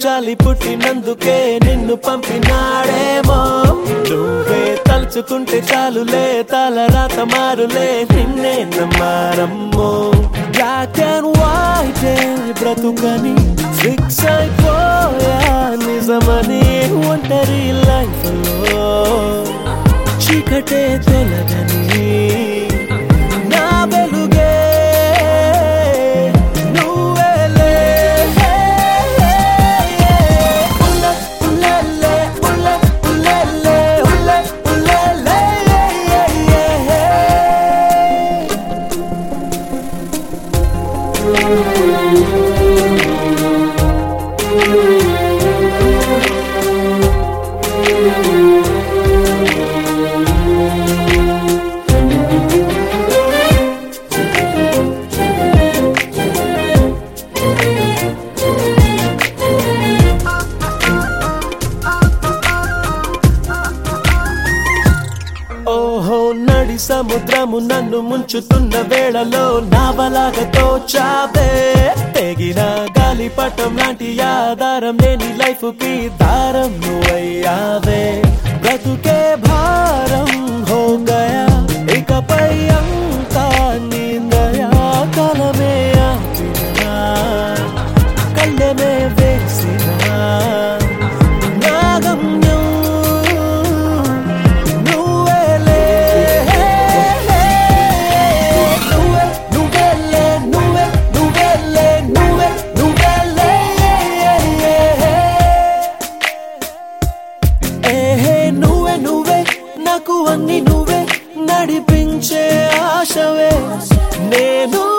చాలి పుట్టినందుకే నిన్ను పంపినాడేమో నువ్వే తలుచుకుంటే చాలులే తల రాత మారులే నిన్నే నమ్మారమ్మో బ్లాక్ అండ్ వైట్ బ్రతుకని ఫిక్స్ అయిపోయా నిజమని ఒంటరి లైఫ్ లో చీకటే తొలగని నా వెలుగే నువ్వేలే ఉల్ల ఉల్లెలే ఉల్ల ఉల్లెలే ఉల్ల ఉల్లెలే ఓహో నడి సముద్రము నన్ను ముంచుతున్న వేళలో నావలాగా తోచావే తెగిన గాలిపటం లాంటి ఆధారం లేని లైఫ్ కి దారం నువ్వయ్యావే బ్రతుకే భారం హో గయా ఇకపై అంతా నీ దయా కలమే ఆపినా కళ్ళమే వేసినా నా గమ్యం నువ్వేలే నువ్వే నువ్వేలే నువ్వే నువ్వేలే నువ్వే నువ్వేలే ఏహే నువ్వే నువ్వే నాకు అన్ని నువ్వే నడిపించే ఆశవే నేను